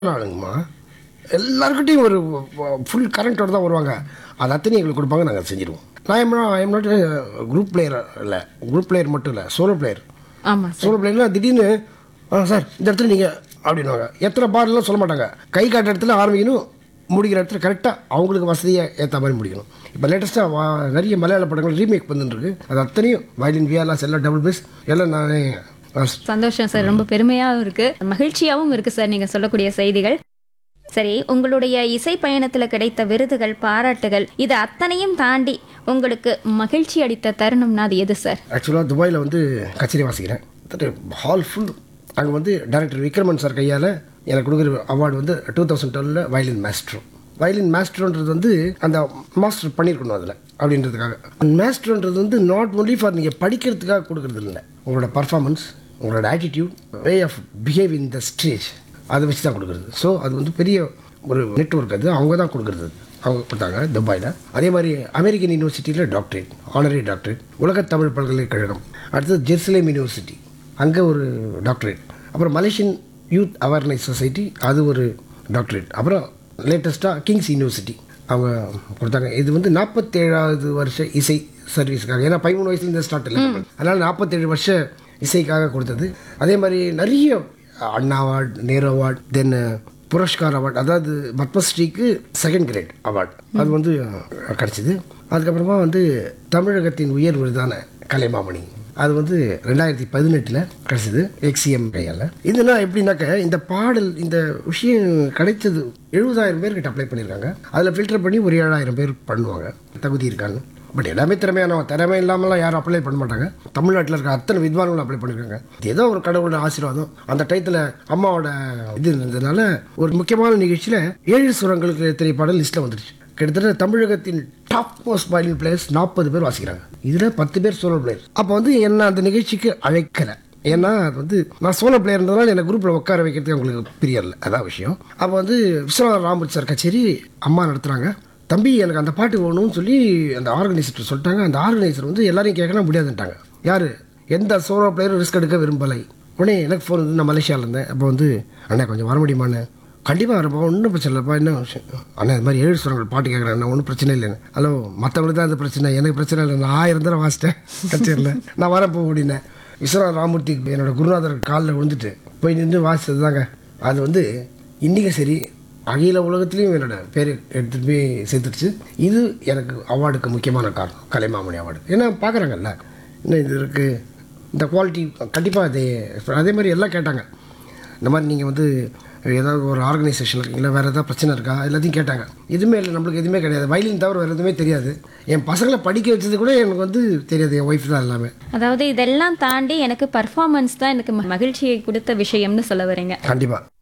ஆளுங்கம்மா எல்லாருக்கிட்டையும் ஒரு ஃபுல் கரண்ட்டோட தான் வருவாங்க அது அத்தனை எங்களுக்கு கொடுப்பாங்க நாங்கள் செஞ்சிருவோம் நான் am am not group player இல்லை குரூப் பிளேயர் மட்டும் இல்லை சோலோ பிளேயர் ஆமா சார் சோலோ பிளேயர்லாம் திடீர்னு ஆ சார் இந்த இடத்துல நீங்கள் அப்படின்வாங்க எத்தனை பார்லாம் சொல்ல மாட்டாங்க கை காட்டுற இடத்துல ஆரம்பிக்கணும் முடிக்கிற இடத்துல கரெக்டாக அவங்களுக்கு வசதியை ஏற்ற மாதிரி முடிக்கணும் இப்போ லேட்டஸ்ட்டாக நிறைய மலையாள படங்கள் ரீமேக் வந்துருக்கு அது அத்தனையும் வயலின் வியாலா செல்ல டபுள் பேஸ் எல்லாம் நானே சந்தோஷம் சார் ரொம்ப பெருமையாகவும் இருக்கு மகிழ்ச்சியாகவும் இருக்கு சார் நீங்க சொல்லக்கூடிய செய்திகள் சரி உங்களுடைய இசை பயணத்துல கிடைத்த விருதுகள் பாராட்டுகள் இது அத்தனையும் தாண்டி உங்களுக்கு மகிழ்ச்சி அளித்த தருணம்னா அது எது சார் ஆக்சுவலாக துபாயில் வந்து கச்சேரி வாசிக்கிறேன் ஹால் ஃபுல் அங்கே வந்து டைரக்டர் விக்ரமன் சார் கையால் எனக்கு கொடுக்குற அவார்டு வந்து டூ தௌசண்ட் டுவெலில் வயலின் மாஸ்ட்ரோ வயலின் மாஸ்டர்ன்றது வந்து அந்த மாஸ்டர் பண்ணியிருக்கணும் அதில் அப்படின்றதுக்காக மாஸ்டர்ன்றது வந்து நாட் ஒன்லி ஃபார் நீங்கள் படிக்கிறதுக்காக கொடுக்குறது இல்லை உங்களோட பர்ஃபார்மன்ஸ் உங்களோட attitude way of behave in the stage அதை வச்சு தான் கொடுக்குறது ஸோ அது வந்து பெரிய ஒரு நெட்ஒர்க் அது அவங்க தான் கொடுக்குறது அவங்க கொடுத்தாங்க துபாயில் அதே மாதிரி அமெரிக்கன் யூனிவர்சிட்டியில் டாக்டரேட் ஆனரரி டாக்டரேட் உலக தமிழ் பல்கலைக்கழகம் அடுத்தது ஜெருசலேம் யூனிவர்சிட்டி அங்கே ஒரு டாக்டரேட் அப்புறம் மலேசியன் யூத் அவேர்னஸ் சொசைட்டி அது ஒரு டாக்டரேட் அப்புறம் லேட்டஸ்ட்டாக கிங்ஸ் யூனிவர்சிட்டி அவங்க கொடுத்தாங்க இது வந்து நாற்பத்தேழாவது வருஷ இசை சர்வீஸுக்காக ஏன்னா பதிமூணு வயசுலேருந்து ஸ்டார்ட் இல்லை அதனால் நாற்பத்தேழு வருஷ இசைக்காக கொடுத்தது அதே மாதிரி நிறைய Anna award Nehru award then Puraskar award அதாவது பத்மஸ்ரீக்கு செகண்ட் கிரேட் அவார்டு அது வந்து கிடச்சிது அதுக்கப்புறமா வந்து தமிழகத்தின் உயர் விருதான கலைமாமணி அது வந்து ரெண்டாயிரத்தி பதினெட்டில் கிடச்சிது எக்ஸிஎம் கையால் இதுனா எப்படின்னாக்க இந்த பாடல் இந்த விஷயம் கிடைச்சது எழுபதாயிரம் பேர்கிட்ட அப்ளை பண்ணியிருக்காங்க அதில் ஃபில்டர் பண்ணி ஒரு ஏழாயிரம் பேர் பண்ணுவாங்க தகுதி இருக்காங்க பட் எல்லாமே திறமையானவங்க திறமை இல்லாமலாம் யாரும் அப்ளை பண்ண மாட்டாங்க தமிழ்நாட்டில் இருக்க அத்தனை வித்வான்களும் அப்ளை பண்ணியிருக்காங்க இது ஏதோ ஒரு கடவுளோட ஆசீர்வாதம் அந்த டயத்தில் அம்மாவோட இது இருந்ததுனால ஒரு முக்கியமான நிகழ்ச்சியில் ஏழு சுரங்களுக்கு திரைப்பாடல் லிஸ்ட்டில் வந்துருச்சு கிட்டத்தட்ட தமிழகத்தின் டாப் மோஸ்ட் வயலின் பிளேயர்ஸ் நாற்பது பேர் வாசிக்கிறாங்க இதில் பத்து பேர் சோலோ பிளேயர் அப்போ வந்து என்ன அந்த நிகழ்ச்சிக்கு அழைக்கலை ஏன்னா அது வந்து நான் சோலோ பிளேயர்ன்றதுனால எனக்கு குரூப்பில் உட்கார வைக்கிறதுக்கு அவங்களுக்கு பிரியல அதான் விஷயம் அப்போ வந்து விஸ்வநாத ராமூர்த்தி சார் கச்சேரி அம்மா நடத்துகிறாங்க தம்பி எனக்கு அந்த பாட்டு வேணும்னு சொல்லி அந்த ஆர்கனைசர் சொல்லிட்டாங்க அந்த ஆர்கனைசர் வந்து எல்லாரையும் கேட்கலாம் முடியாதுன்ட்டாங்க யார் எந்த சோலோ பிளேயரும் ரிஸ்க் எடுக்க விரும்பலை உடனே எனக்கு ஃபோன் வந்து நான் மலேசியாவில் இருந்தேன் அப்போ வந்து அண்ணா கொஞ்சம் வர முடியுமாண்ணே கண்டிப்பாக வரப்பா ஒன்றும் பிரச்சனை இல்லைப்பா என்ன விஷயம் அண்ணா இது மாதிரி ஏழு சுரங்கள் பாட்டு கேட்குறேன் அண்ணா ஒன்றும் பிரச்சனை இல்லைன்னு ஹலோ மற்றவங்களுக்கு தான் அந்த பிரச்சனை எனக்கு பிரச்சனை இல்லை நான் ஆயிரம் தடவை வாசிட்டேன் கச்சேரியில் நான் வரப்போ அப்படின்னேன் விஸ்வநாத ராமூர்த்தி என்னோட குருநாதர் காலில் விழுந்துட்டு போய் நின்று வாசித்தது தாங்க அது வந்து இன்றைக்கும் சரி அகில உலகத்துலேயும் என்னோட பேர் எடுத்துகிட்டு போய் சேர்த்துருச்சு இது எனக்கு அவார்டுக்கு முக்கியமான காரணம் கலைமாமணி அவார்டு ஏன்னா பார்க்குறாங்கல்ல இன்னும் இது இருக்குது இந்த குவாலிட்டி கண்டிப்பாக அது அதே மாதிரி எல்லாம் கேட்டாங்க இந்த மாதிரி நீங்கள் வந்து ஏதாவது ஒரு ஆர்கனைசேஷன் இருக்கீங்களா வேறு ஏதாவது பிரச்சனை இருக்கா எல்லாத்தையும் கேட்டாங்க எதுவுமே இல்லை நம்மளுக்கு எதுவுமே கிடையாது வயலின் தவிர வேறு எதுவுமே தெரியாது என் பசங்களை படிக்க வச்சது கூட எனக்கு வந்து தெரியாது என் ஒய்ஃப் தான் எல்லாமே அதாவது இதெல்லாம் தாண்டி எனக்கு பர்ஃபார்மன்ஸ் தான் எனக்கு மகிழ்ச்சியை கொடுத்த விஷயம்னு சொல்ல வரீங்க கண்டிப்பாக